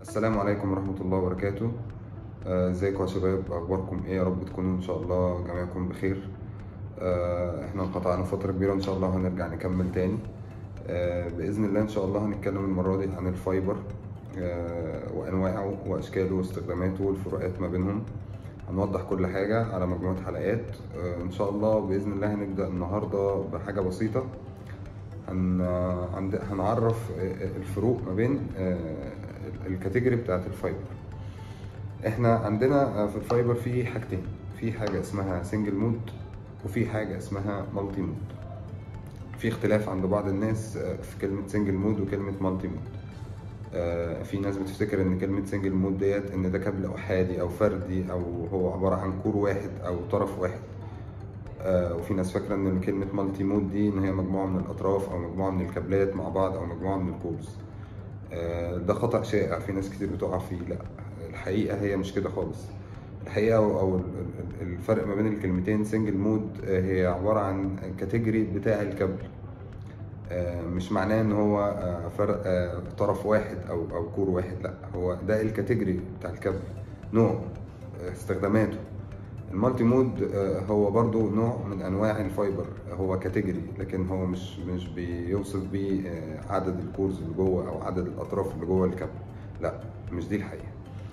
السلام عليكم ورحمة الله وبركاته آه، ازيكم يا شباب اخباركم ايه يا رب تكونوا ان شاء الله جميعكم بخير آه، احنا انقطعنا فترة كبيرة ان شاء الله هنرجع نكمل تاني آه، بإذن الله ان شاء الله هنتكلم المرة دي عن الفايبر آه، وانواعه واشكاله واستخداماته والفروقات ما بينهم هنوضح كل حاجة على مجموعة حلقات آه، ان شاء الله بإذن الله هنبدأ النهاردة بحاجة بسيطة هن... هن- هنعرف الفروق ما بين آه، الكاتيجوري بتاعت الفايبر احنا عندنا في الفايبر في حاجتين في حاجة اسمها سنجل مود وفي حاجة اسمها مالتي مود في اختلاف عند بعض الناس آه، في كلمة سنجل مود وكلمة مالتي مود آه، في ناس بتفتكر ان كلمة سنجل مود ديت ان ده كابل احادي او فردي او هو عبارة عن كور واحد او طرف واحد آه، وفي ناس فاكرة ان كلمة مالتي مود دي ان هي مجموعة من الاطراف او مجموعة من الكابلات مع بعض او مجموعة من الكورز آه، ده خطأ شائع في ناس كتير بتقع فيه لا الحقيقة هي مش كده خالص الحقيقة أو أو ال- ال- الفرق ما بين الكلمتين سنجل مود هي عبارة عن كاتيجوري بتاع الكابل آه، مش معناه ان هو آه، فرق آه، طرف واحد او او كور واحد لا هو ده الكاتيجوري بتاع الكابل نوع آه، استخداماته المالتي مود آه، هو برضو نوع من انواع الفايبر هو كاتيجوري لكن هو مش مش بيوصف بيه آه، عدد الكورز اللي جوه او عدد الاطراف اللي جوه الكابل لا مش دي الحقيقه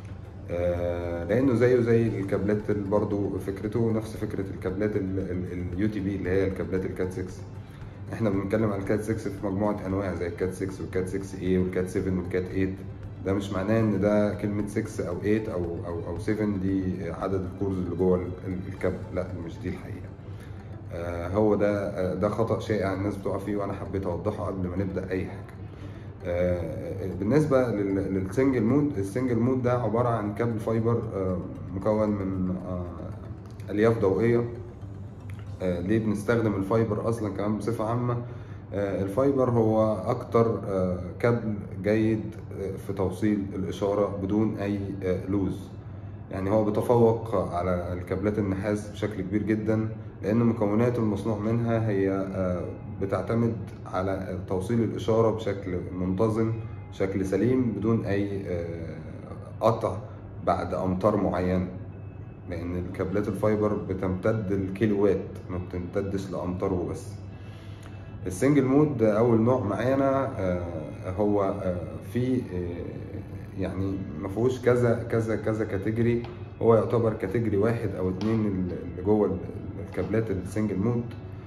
آه، لانه زيه زي الكابلات ال- برضو فكرته نفس فكره الكابلات اليو تي بي اللي هي الكابلات الكات 6 احنا بنتكلم على الكات 6 في مجموعه انواع زي الكات 6 والكات 6 اي والكات 7 والكات 8 ده مش معناه ان ده كلمه 6 او 8 او او او 7 دي عدد الكورز اللي جوه ال- ال- الكابل لا مش دي الحقيقه آه، هو ده آه، ده خطا شائع الناس بتقع فيه وانا حبيت اوضحه قبل ما نبدا اي حاجه آه، بالنسبه لل- للسنجل مود السنجل مود ده عباره عن كابل فايبر آه، مكون من آه، الياف ضوئيه آه، ليه بنستخدم الفايبر اصلا كمان بصفه عامه آه، الفايبر هو اكتر آه، كابل جيد آه، في توصيل الاشاره بدون اي آه، لوز يعني هو بيتفوق على الكابلات النحاس بشكل كبير جدا لان مكونات المصنوع منها هي آه، بتعتمد على توصيل الاشاره بشكل منتظم بشكل سليم بدون اي آه، قطع بعد امتار معينه لان الكابلات الفايبر بتمتد الكيلوات ما بتمتدش لامتار وبس السنجل مود اول نوع معانا آه، هو آه، في آه، يعني ما فيهوش كذا كذا كذا كاتيجوري هو يعتبر كاتيجوري واحد او اتنين اللي جوه ال- الكابلات السنجل مود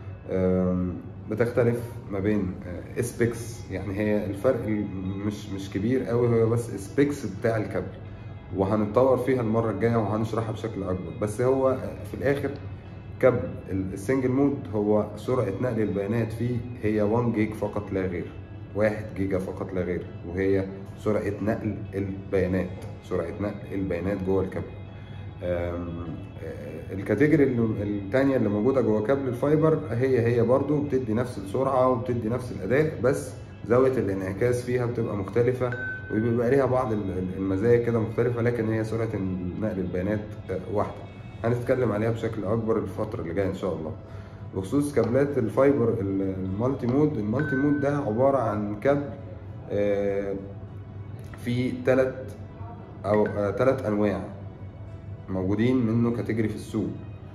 آم، بتختلف ما بين اسبيكس يعني هي الفرق مش مش كبير قوي هو بس سبيكس بتاع الكابل وهنتطور فيها المره الجايه وهنشرحها بشكل اكبر بس هو في الاخر كابل السنجل مود هو سرعه نقل البيانات فيه هي 1 جيج فقط لا غير 1 جيجا فقط لا غير وهي سرعه نقل البيانات سرعه نقل البيانات جوه الكابل آم، آه، الكاتيجوري اللي- التانية اللي موجودة جوه كابل الفايبر هي هي برضو بتدي نفس السرعة وبتدي نفس الأداء بس زاوية الانعكاس فيها بتبقى مختلفة وبيبقى ليها بعض ال- ال- المزايا كده مختلفة لكن هي سرعة نقل البيانات آه، واحدة هنتكلم عليها بشكل أكبر الفترة اللي جاية إن شاء الله بخصوص كابلات الفايبر ال- المالتي مود المالتي مود ده عبارة عن كابل آه، في ثلاث أو ثلاث أنواع موجودين منه كاتيجوري في السوق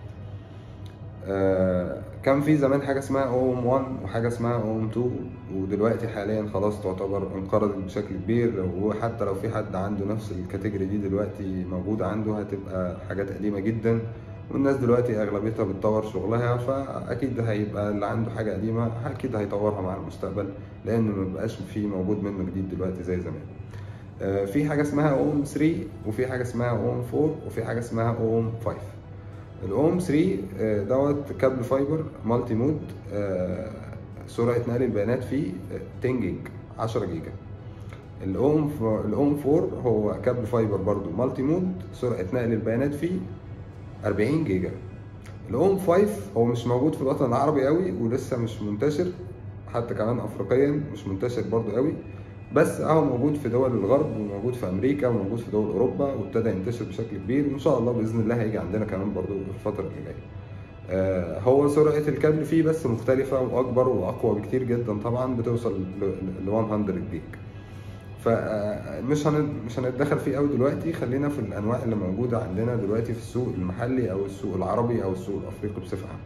آه، كان في زمان حاجه اسمها اوم 1 وحاجه اسمها اوم 2 ودلوقتي حاليا خلاص تعتبر انقرضت بشكل كبير وحتى لو في حد عنده نفس الكاتيجوري دي دلوقتي موجوده عنده هتبقى حاجات قديمه جدا والناس دلوقتي اغلبيتها بتطور شغلها فاكيد هيبقى اللي عنده حاجه قديمه اكيد هيطورها مع المستقبل لان ما بقاش في موجود منه جديد دلوقتي زي زمان آه، في حاجه اسمها اوم 3 وفي حاجه اسمها اوم 4 وفي حاجه اسمها اوم 5 الاوم 3 آه، دوت كابل فايبر مالتي مود آه، سرعه نقل البيانات فيه آه، 10 جيج 10 جيجا الاوم ف- الاوم 4 هو كابل فايبر برضو مالتي مود سرعه نقل البيانات فيه 40 جيجا الاوم 5 هو مش موجود في الوطن العربي قوي ولسه مش منتشر حتى كمان افريقيا مش منتشر برضو قوي بس اهو موجود في دول الغرب وموجود في امريكا وموجود في دول اوروبا وابتدى ينتشر بشكل كبير وان شاء الله باذن الله هيجي عندنا كمان برضو الفتره اللي جايه آه، هو سرعه الكابل فيه بس مختلفه واكبر واقوى بكتير جدا طبعا بتوصل ل 100 جيج فمش هن... مش هنتدخل فيه قوي دلوقتي خلينا في الانواع اللي موجوده عندنا دلوقتي في السوق المحلي او السوق العربي او السوق الافريقي بصفه عامه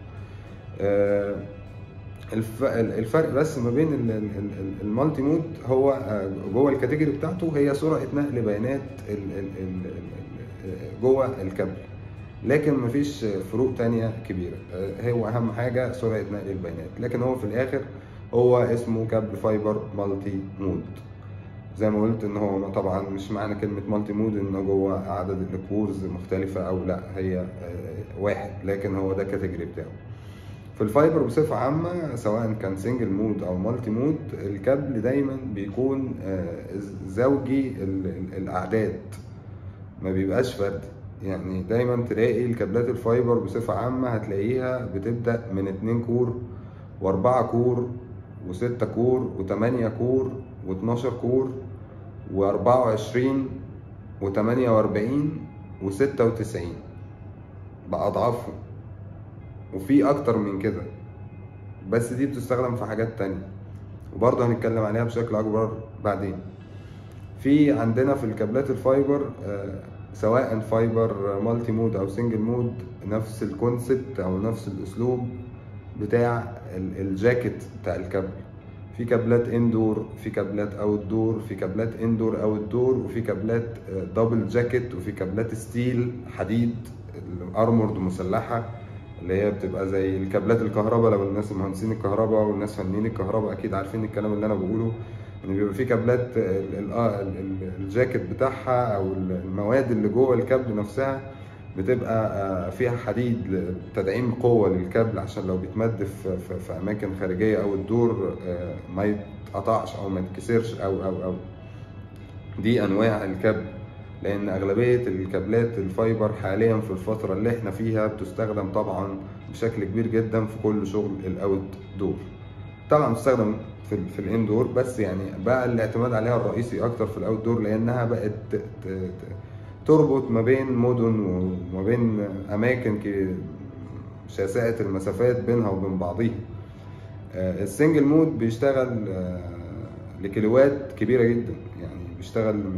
آه، الف- الفرق بس ما بين ال- ال- ال- المالتي مود هو آه، جوه الكاتيجوري بتاعته هي سرعه نقل بيانات ال- ال- ال- ال- جوه الكابل لكن مفيش فروق تانية كبيرة آه، هو أهم حاجة سرعة نقل البيانات لكن هو في الآخر هو اسمه كابل فايبر مالتي مود زي ما قلت ان هو طبعا مش معنى كلمة مالتي مود ان جوه عدد الكورز مختلفة او لا هي آه، واحد لكن هو ده الكاتيجوري بتاعه في الفايبر بصفة عامة سواء كان سنجل مود أو مالتي مود الكابل دايما بيكون آه، زوجي ال- ال- الأعداد ما بيبقاش فردي يعني دايما تلاقي الكابلات الفايبر بصفة عامة هتلاقيها بتبدأ من 2 كور وأربعة كور وستة كور وتمانية كور واتناشر كور وأربعة وعشرين وتمانية وأربعين وستة وتسعين بأضعافهم وفي اكتر من كده بس دي بتستخدم في حاجات تانية وبرضه هنتكلم عليها بشكل اكبر بعدين في عندنا في الكابلات الفايبر آه، سواء فايبر مالتي مود او سنجل مود نفس الكونسبت او نفس الاسلوب بتاع ال- الجاكيت بتاع الكابل في كابلات اندور في كابلات اوت دور في كابلات اندور اوت دور وفي كابلات دبل جاكيت وفي كابلات ستيل حديد ارمورد مسلحه اللي هي بتبقى زي الكابلات الكهرباء لو الناس مهندسين الكهرباء والناس فنيين الكهرباء اكيد عارفين الكلام اللي انا بقوله ان بيبقى في كابلات ال- ال- آه ال- ال- الجاكيت بتاعها او المواد اللي جوه الكابل نفسها بتبقى آه، فيها حديد لتدعيم قوة للكابل عشان لو بيتمد في, في, في أماكن خارجية أو الدور آه، ما يتقطعش أو ما يتكسرش أو أو أو دي أنواع الكابل لأن أغلبية الكابلات الفايبر حاليا في الفترة اللي احنا فيها بتستخدم طبعا بشكل كبير جدا في كل شغل الأوت دور طبعا بتستخدم في, ال- في الاندور بس يعني بقى الاعتماد عليها الرئيسي اكتر في الاوت دور لانها بقت ت- ت- ت- تربط ما بين مدن وما بين اماكن ك- شاسعة المسافات بينها وبين بعضيها آه، السنجل مود بيشتغل آه، لكيلوات كبيرة جدا يعني بيشتغل من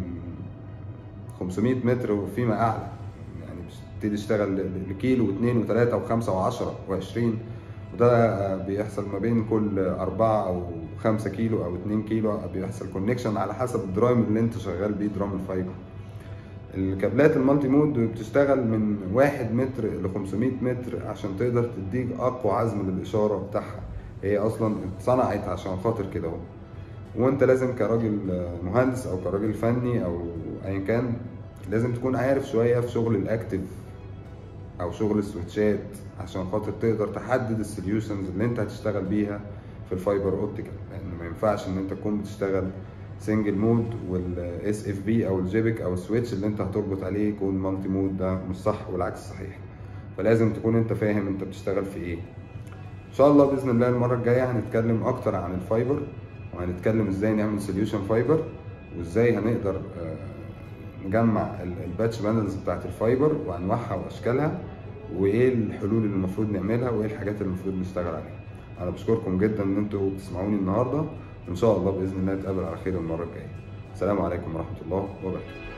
500 متر وفيما أعلى يعني بيبتدي يشتغل ل- لكيلو واثنين وثلاثة وخمسة وعشرة وعشرين وده آه، بيحصل ما بين كل أربعة أو خمسة كيلو أو اتنين كيلو بيحصل كونكشن على حسب الدرايم اللي أنت شغال بيه درام الفايبر الكابلات المالتي مود بتشتغل من واحد متر ل 500 متر عشان تقدر تديك اقوى عزم للاشاره بتاعها هي اصلا اتصنعت عشان خاطر كده اهو وانت لازم كراجل مهندس او كراجل فني او ايا كان لازم تكون عارف شويه في شغل الاكتف او شغل السويتشات عشان خاطر تقدر تحدد السوليوشنز اللي انت هتشتغل بيها في الفايبر اوبتيكال لان ما ينفعش ان انت تكون بتشتغل سنجل مود والاس اف بي او الجيبك او السويتش اللي انت هتربط عليه يكون مالتي مود ده مش صح والعكس صحيح فلازم تكون انت فاهم انت بتشتغل في ايه ان شاء الله باذن الله المره الجايه هنتكلم اكتر عن الفايبر وهنتكلم ازاي نعمل سوليوشن فايبر وازاي هنقدر آه، نجمع ال- الباتش بانلز بتاعت الفايبر وانواعها واشكالها وايه الحلول اللي المفروض نعملها وايه الحاجات اللي المفروض نشتغل عليها انا بشكركم جدا ان انتوا بتسمعوني النهارده وان شاء الله باذن الله نتقابل على خير المره الجايه السلام عليكم ورحمه الله وبركاته